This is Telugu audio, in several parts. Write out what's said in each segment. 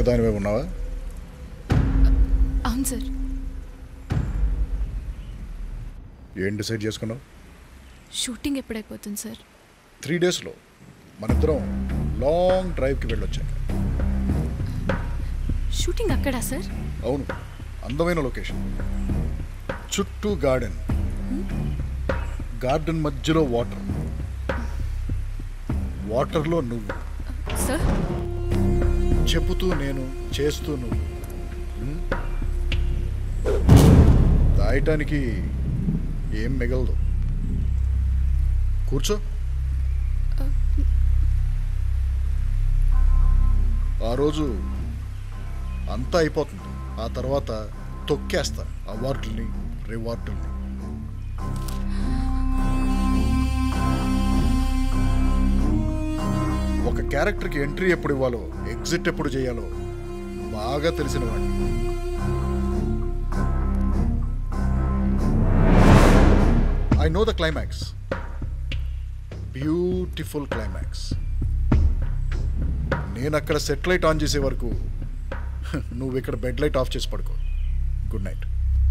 ఒక్కదానివే ఉన్నావా అవును సార్ ఏం డిసైడ్ చేసుకున్నావు షూటింగ్ ఎప్పుడైపోతుంది సార్ త్రీ డేస్లో మనిద్దరం లాంగ్ డ్రైవ్కి వెళ్ళొచ్చాక షూటింగ్ అక్కడా సార్ అవును అందమైన లొకేషన్ చుట్టూ గార్డెన్ గార్డెన్ మధ్యలో వాటర్ వాటర్లో నువ్వు సార్ చెబుతూ నేను చేస్తూ నువ్వు హ్మ్? దాయటానికి ఏం మిగలదు కూర్చో ఆ రోజు అంతా అయిపోతుంది ఆ తర్వాత తొక్కేస్తా అవార్డుల్ని రివార్డుల్ని ఒక క్యారెక్టర్కి ఎంట్రీ ఎప్పుడు ఇవ్వాలో ఎగ్జిట్ ఎప్పుడు చేయాలో బాగా తెలిసిన వాడిని I know the climax beautiful climax నేను అక్కడ సెట్ లైట్ ఆన్ చేసే వరకు నువ్వు ఇక్కడ బెడ్ లైట్ ఆఫ్ చేసి పడుకో గుడ్ నైట్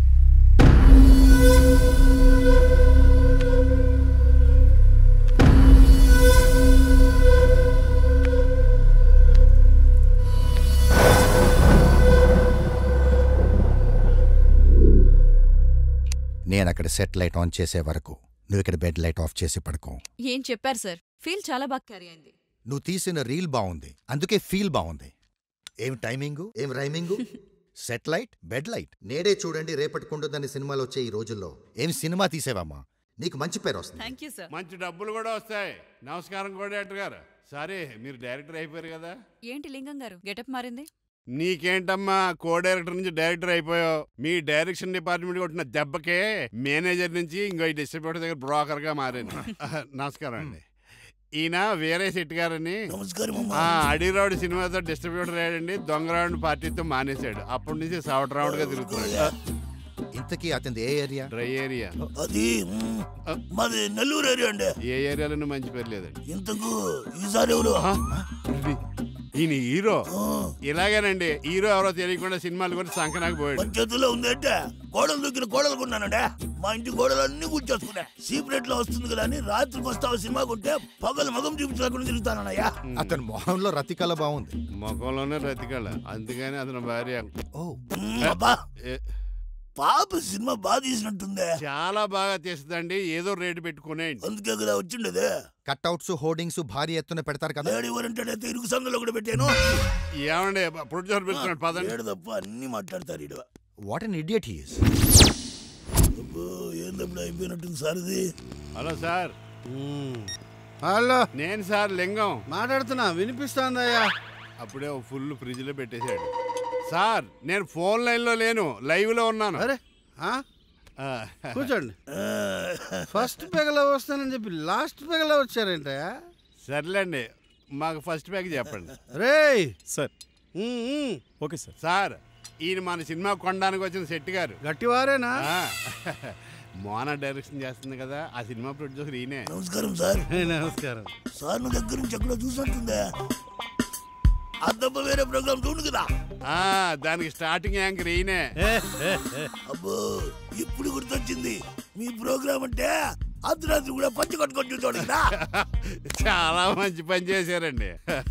నేను అక్కడ సెట్ లైట్ ఆన్ చేసే వరకు నువ్వు ఇక్కడ బెడ్ లైట్ ఆఫ్ చేసి పడుకో ఏం చెప్పారు సార్ ఫీల్ చాలా బాగా క్యారీ అయింది నువ్వు తీసిన రీల్ బాగుంది అందుకే ఫీల్ బాగుంది ఏం టైమింగు ఏం rhyming set light bed light నేడే చూడండి రేపటికుంటుందని సినిమాలు వచ్చే ఈ రోజుల్లో ఏం సినిమా తీసేవమ్మా నీకు మంచి పేరు వస్తుంది థ్యాంక్ యూ సార్ మంచి డబ్బులు కూడా వస్తాయి నమస్కారం కోడేటర్ గారు సరే మీరు డైరెక్టర్ అయిపోయారు కదా ఏంటి లింగం గారు గెటప్ మారింది నీకేంటమ్మా కో డైరెక్టర్ నుంచి డైరెక్టర్ అయిపోయావు మీ డైరెక్షన్ డిపార్ట్మెంట్ కొట్టిన దెబ్బకే మేనేజర్ నుంచి ఇంకో ఈ డిస్ట్రిబ్యూటర్ దగ్గర బ్రోకర్ గా మారాను నమస్కారం అండి ఈయన వేరే సెట్ గారని నమస్కారం ఆ, అడిరావుడు సినిమాతో డిస్ట్రిబ్యూటర్ అయ్యాడండి దొంగరావుడు పార్టీతో మానేశాడు అప్పటి నుంచి సౌట్ రౌండ్ గా తిరుగుతున్నాడు ఇంతకీ అతనిది ఏ ఏరియా డ్రై ఏరియా అది మ్, మాది నెల్లూరు ఏరియా అండి ఏ ఏరియాలోనూ మంచి పేరు లేదండి ఇంతకు ఈసారి ఎవరు ఆ, ఇది, ఈయన హీరో ఆ, ఇలాగేనండి హీరో ఎవరో తెలియకుండా సినిమాలు కూడా సంకనాకు పోయాడు మన చేతుల్లో ఉంది అంటే కోడలు దొక్కిన కోడలు కొన్నానండి మా ఇంటి గోడలు అన్ని కూర్చోసుకున్నా సీక్రెట్ లో వస్తుంది కదా అని రాత్రికి వస్తావా సినిమా కొంటే పగలు మగం చూపించకుండా తిరుగుతానయ్యా అతని మొహంలో రతికల బాగుంది ముఖంలోనే రతికళ అందుకని అతని భార్య ఓ అబ్బా ఏ, పాప సినిమా బాగా తీసినట్టుందే చాలా బాగా తీస్తుందండి ఏదో రేటు పెట్టుకునేయండి అందుకే కదా వచ్చిండేది కట్అవుట్స్ హోర్డింగ్స్ భారీ ఎత్తున పెడతారు కదా లేడీ ఓరింటాడైతే ఇరుగు సందులో కూడా పెట్టాను ఏమండి ప్రొడ్యూసర్ పిలుస్తున్నాడు పదండి ఏడు తప్ప అన్ని మాట్లాడతారు ఇడు వాట్ అన్ ఇడియట్ హీస్ అబ్బో ఏందప్పుడు అయిపోయినట్టుంది సార్ ఇది హలో సార్ హలో నేను సార్ లింగం మాట్లాడుతున్నా వినిపిస్తోందయ్యా అప్పుడే ఓ ఫుల్ ఫ్రిడ్జ్ లో పెట్టేశాడు సార్ నేను ఫోన్ లైన్ లో లేను లైవ్ లో ఉన్నాను అరే ఆ? ఆ, కూర్చోండి ఫస్ట్ పెగలో వస్తానని చెప్పి లాస్ట్ పెగలో వచ్చారేంటయ్యా సర్లేండి మాకు ఫస్ట్ బ్యాగ్ చెప్పండి రేయ్ sir um, um. Okay sir sir ఈయన మన సినిమా కొనడానికి వచ్చిన శెట్టి గారు గట్టివారేనా ఆ, మోనా డైరెక్షన్ చేస్తుంది కదా ఆ సినిమా ప్రొడ్యూసర్ ఈయనే నమస్కారం సార్ నమస్కారం సార్ నువ్వు దగ్గర నుంచి ఎక్కడో చూసినట్టుందే అద్దప్ప వేరే ప్రోగ్రామ్ చూడు కదా ఆ, దానికి స్టార్టింగ్ యాంకర్ ఈయనే అబ్బో ఇప్పుడు గుర్తొచ్చింది మీ ప్రోగ్రామ్ అంటే అర్ధరాత్రి కూడా పంచి కట్టుకొని చూసాడు కదా చాలా మంచి పని చేశారండి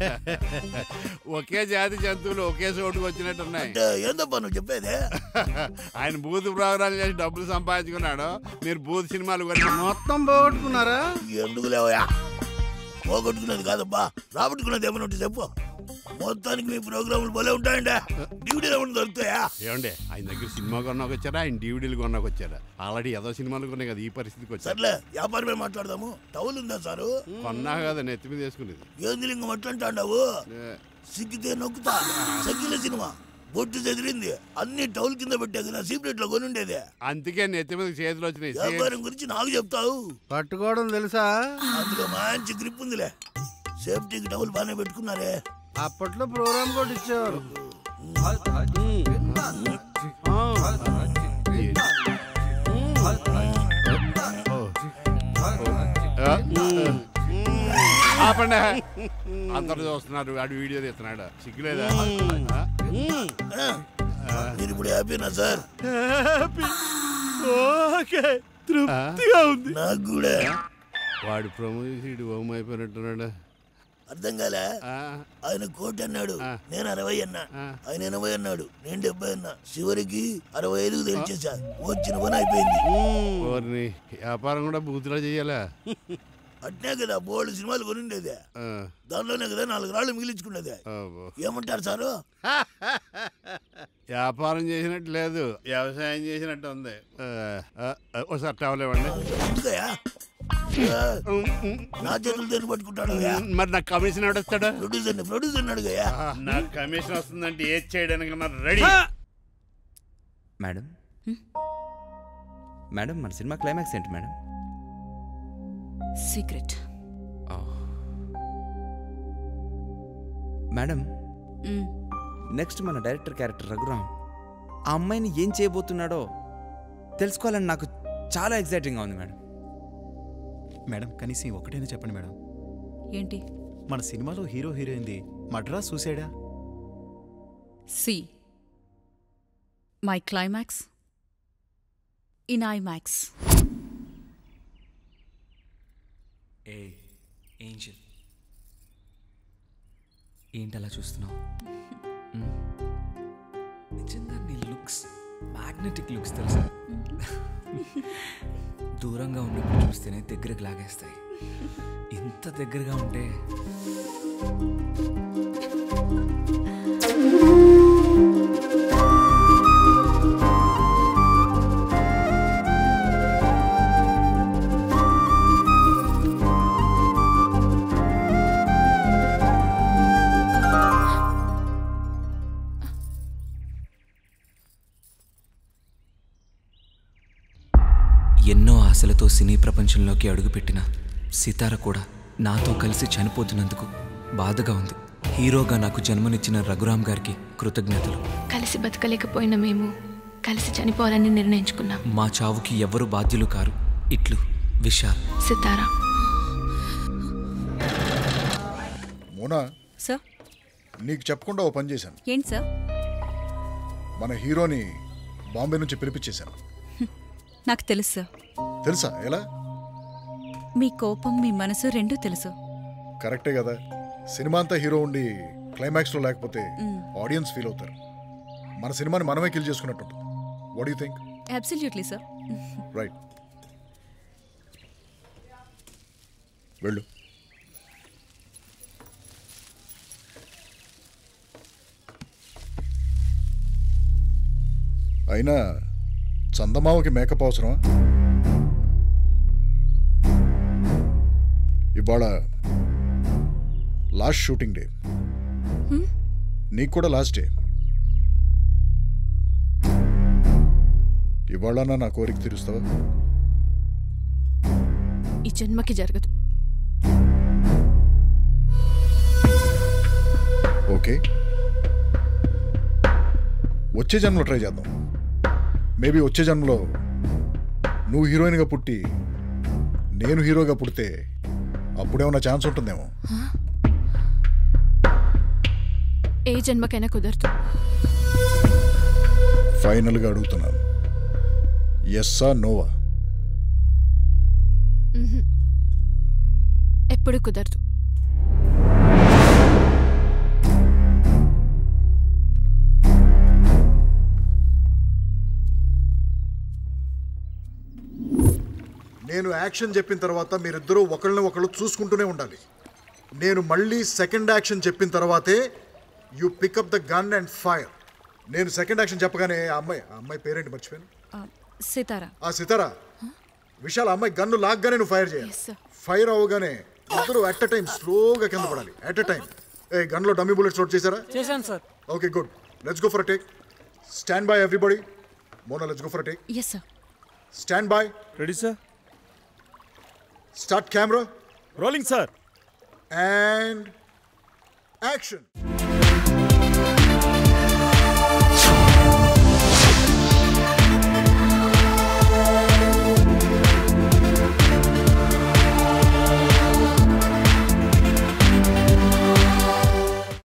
ఒకే జాతి జంతువులు ఒకే చోటుకు వచ్చినట్టున్నాయి అంటే ఏందప్పా నువ్వు చెప్పేది ఆయన బూత్ ప్రోగ్రాం చేసి డబ్బులు సంపాదించుకున్నాడు మీరు బూత్ సినిమాలు కొని మొత్తం పోగొట్టుకున్నారా ఎందుకు లేవయా పోగొట్టుకున్నది కాదబ్బా రాబట్టుకున్నది ఏమైనా ఉంటే చెప్పు మొత్తానికి మీ ప్రోగ్రాములు భలే ఉంటాయండి డ్యూటీలో ఏమైనా దొరుకుతాయా ఏమండి ఆయన దగ్గర సినిమా కొన్నాక వచ్చారా ఆయన డివిడీలు కొన్నాక వచ్చారా ఆల్రెడీ ఏదో సినిమాలు కొన్నాయి కదా ఈ పరిస్థితికి వచ్చారు సర్లే వ్యాపారమే మాట్లాడదాము టౌల్ ఉందా సారు కొన్నా కదా నెత్తి మీద వేసుకునేది ఏంది లింగం అట్లంటాడావు ఏ, సిగ్గితే నొక్కుతా సగ్గిల సినిమా బొట్టు చెదిరింది అన్ని టౌల్ కింద పెట్టా కదా సీక్రెట్ లో కొనుండేది అందుకే నెత్తి మీద చేతులు వచ్చినాయి సే- వ్యాపారం గురించి నాకు చెప్తావు పట్టుకోవడం తెలుసా అందులో మంచి గ్రిప్ ఉందిలే సేఫ్టీకి టౌల్ బాగానే పెట్టుకున్నారే అప్పట్లో ప్రోగ్రామ్ కూడా ఇచ్చేవారు ఆ, ఆపండి అందరు చూస్తున్నారు వాడు వీడియో తీస్తున్నాడు సిగ్గులేదా ఆ? మీరు ఇప్పుడు హ్యాపీనా సార్ ఓకే తృప్తిగా ఉంది నాకు కూడా వాడు ప్రమోదీడు ఓం అయిపోయినట్టున్నాడు అర్థం కాలే ఆ, ఆయన కోటి అన్నాడు ఆ. నేను అరవై అన్నా ఆ. ఆయన ఎనభై అన్నాడు నేను డెబ్బై అన్నా చివరికి అరవై ఐదుకు తెలిచేసా వచ్చిన పని అయిపోయింది ఓర్ని వ్యాపారం కూడా బూతులా చెయ్యాలా అట్నే కదా బోల్డ్ సినిమాలు కొనిండేదే ఆ, దానిలోనే కదా నాలుగు రాళ్ళు మిగిలించుకునేదే అబ్బో. ఏమంటారు సారు వ్యాపారం చేసినట్టు లేదు వ్యవసాయం చేసినట్టు ఉంది ఆ, ఆ, ఆ, ఒకసారి టవల్ ఇవ్వండి ఎందుకయ్యా ఆ, నా చేతులు దేని పట్టుకుంటాడు మరి నాకు కమిషన్ ఎవడొస్తాడు ప్రొడ్యూసర్ ప్రొడ్యూసర్ అడుగయ్యా నాకు కమిషన్ వస్తుందంటే ఏది చేయడానికి రెడీ మేడం మేడం మన సినిమా క్లైమాక్స్ ఏంటి మేడం సీక్రెట్ మేడం నెక్స్ట్ మన డైరెక్టర్ క్యారెక్టర్ రఘురామ్ ఆ అమ్మాయిని ఏం చేయబోతున్నాడో తెలుసుకోవాలని నాకు చాలా ఎగ్జైటింగ్గా ఉంది మేడం మేడం కనీసం ఒకటైనా చెప్పండి మేడం ఏంటి మన సినిమాలో హీరో హీరోయింది మడ్రా చూసాడా see my climax in IMAX a angel ఏంటి అలా చూస్తున్నావు మ్? నిజంగా నీ లుక్స్ మ్యాగ్నెటిక్ లుక్స్ తెలుసా దూరంగా ఉన్నప్పుడు చూస్తేనే దగ్గరకు లాగేస్తాయి ఇంత దగ్గరగా ఉంటే ఎన్నో ఆశలతో సినీ ప్రపంచంలోకి అడుగుపెట్టిన సితార కూడా నాతో కలిసి చనిపోతున్నందుకు బాధగా ఉంది హీరోగా నాకు జన్మనిచ్చిన రఘురామ్ గారికి కృతజ్ఞతలు కలిసి బతకలేకపోయిన మేము కలిసి చనిపోవాలని నిర్ణయించుకున్నాం మా చావుకి ఎవ్వరు బాధ్యులు కారు ఇట్లు విశాల్ సితారా మోనా సార్ నీకు చెప్పకుండా ఓ పని చేశాను ఏంటి సార్ మన హీరోని బాంబే నుంచి పిలిపించేశాను నాకు తెలుసు సార్ తెలుసా ఎలా మీ కోపం మీ మనసు రెండూ తెలుసు కరెక్టే కదా సినిమా అంతా హీరో ఉండి క్లైమాక్స్లో లేకపోతే ఆడియన్స్ ఫీల్ అవుతారు మన సినిమాని మనమే కిల్ చేసుకున్నట్టు what you think absolutely sir right వెళ్ళు అయినా చందమామకి మేకప్ అవసరమా ఇవాళ లాస్ట్ షూటింగ్ డే నీకు కూడా లాస్ట్ డే ఇవాళ నా కోరిక తీరుస్తావా ఈ జన్మకి జరగదు ఓకే వచ్చే జన్మలో ట్రై చేద్దాం మేబీ వచ్చే జన్మలో నువ్వు హీరోయిన్గా పుట్టి నేను హీరోగా పుడితే అప్పుడేమన్నా ఛాన్స్ ఉంటుందేమో ఏ జన్మకైనా కుదరదు ఫైనల్గా అడుగుతున్నాను ఎస్సా నోవా మ్హూ. ఎప్పుడు కుదరదు నేను యాక్షన్ చెప్పిన తర్వాత మీరిద్దరూ ఒకళ్ళని ఒకళ్ళు చూసుకుంటూనే ఉండాలి నేను మళ్ళీ సెకండ్ యాక్షన్ చెప్పిన తర్వాతే you pick up the gun and fire నేను సెకండ్ యాక్షన్ చెప్పగానే ఆ అమ్మాయి ఆ అమ్మాయి పేరేంటి మర్చిపోయాను సితారా ఆ సితారా విశాల్ ఆ అమ్మాయి గన్ను లాగ్గానే నువ్వు ఫైర్ చేయాలి Yes, sir. ఫైర్ అవ్వగానే ఇద్దరు అట్ అ టైం స్లోగా కింద పడాలి అట్ అ టైం ఏ గన్లో డమ్మీ బుల్లెట్స్ లోడ్ చేశారా చేశాను sir okay good let's go for take stand by everybody Mona let's go for take yes sir stand by ready sir start camera rolling sir and action.